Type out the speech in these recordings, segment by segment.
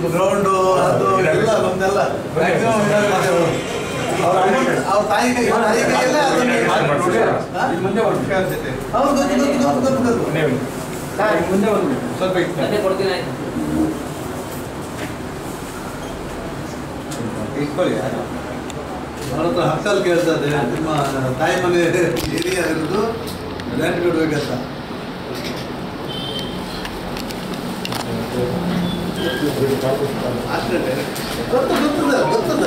Ground ಅದು ಎಲ್ಲ ನಮ್ದೆಲ್ಲ ಮ್ಯಾಕ್ಸಿಮಮ್ ಅವ್ರ ಅಣ್ಣ ಅವ್ರ ತಾಯಿ ಕೈ ತಾಯಿ ಕೈಯಲ್ಲೇ ಅದನ್ನ ಹಾ? ಮುಂದೆ ಹೌದು ಗೊತ್ತು ಗೊತ್ತು ಗೊತ್ತು ಗೊತ್ತು ಗೊತ್ತು ಮುಂದೆ ಒಂದು ಸ್ವಲ್ಪ ಅದೇ ಕೊಡ್ತೀನಿ ಆಯ್ತು ಇಟ್ಕೊಳ್ಳಿ ಅವ್ರ ಹತ್ರ ಹಕ್ಕಲ್ಲಿ ಕೇಳ್ತದೆ ನಿಮ್ಮ ತಾಯಿ ಮನೆ ಏರಿಯಾ ಇರೋದು ರೆಂಟ್ ಕೊಡ್ಬೇಕಂತ ಅಷ್ಟೇ ಗೊತ್ತು ಗೊತ್ತದ ಗೊತ್ತದ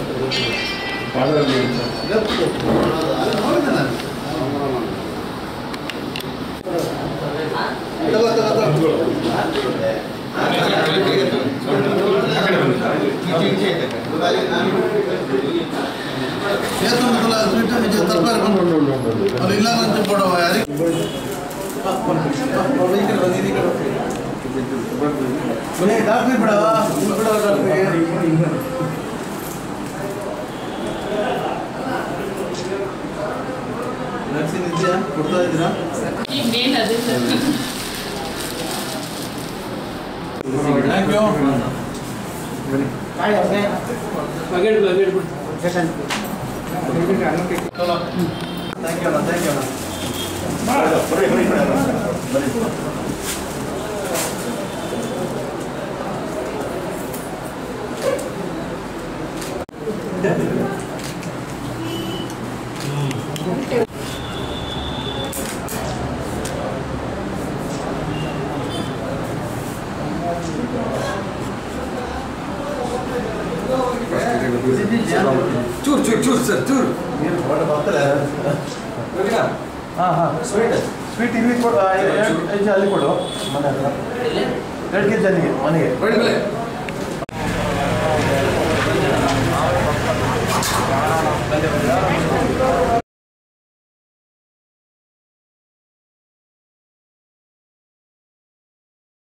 ಗೊತ್ತು ಗೊತ್ತು ಅಲ್ಲಿ ನೋಡಿದೆ ನಾನು ತಗೋ ತಗೋ ತಗೋ ಏತೊಂದು ಸ್ವೀಟ್ ಇದು ತರಕಾರಿ ಬಂದು ಅವ್ರು ಇಲ್ಲ ಅಂತ ಕೊಡುವ ಯಾರಿಗೆ ಡಾಕ್ಟ್ರಿ ಬಿಡವ ಬಿಡವ ಡಾಕ್ಟ್ರಿಗೆ ವ್ಯಾಕ್ಸಿನ್ ಇದೆಯಾ ಕೊಡ್ತಾ ಇದ್ದೀರಾ ಈಗ ಮೇನ್ ಅದು ಥ್ಯಾಂಕ್ ಯು ಬಗೆಟ್ ಬಗೆಟ್ ಚಲೋ ಥ್ಯಾಂಕ್ ಯು ಅಣ್ಣ ಥ್ಯಾಂಕ್ ಯು ಅಣ್ಣ ಚೂರು ಚೂರು ಚೂರು ಸರ್ ಚೂರು ಏನು ಹೊಡೆ ಬರ್ತಾರೆ ಹಾಂ ಹಾಂ ಸ್ವೀಟ್ ಸ್ವೀಟ್ ಇಲ್ಲಿ ಕೊಡು ಆ, ಎರಡು ಕೆ ಜಿ ಅಲ್ಲಿ ಕೊಡು ಮನೆ ಹತ್ರ ಇಲ್ಲಿ ಎರಡು ಕೆ ಜಿ ಅಲ್ಲಿಗೆ ಮನೆಗೆ ಬಡಿ ಮೇಲೆ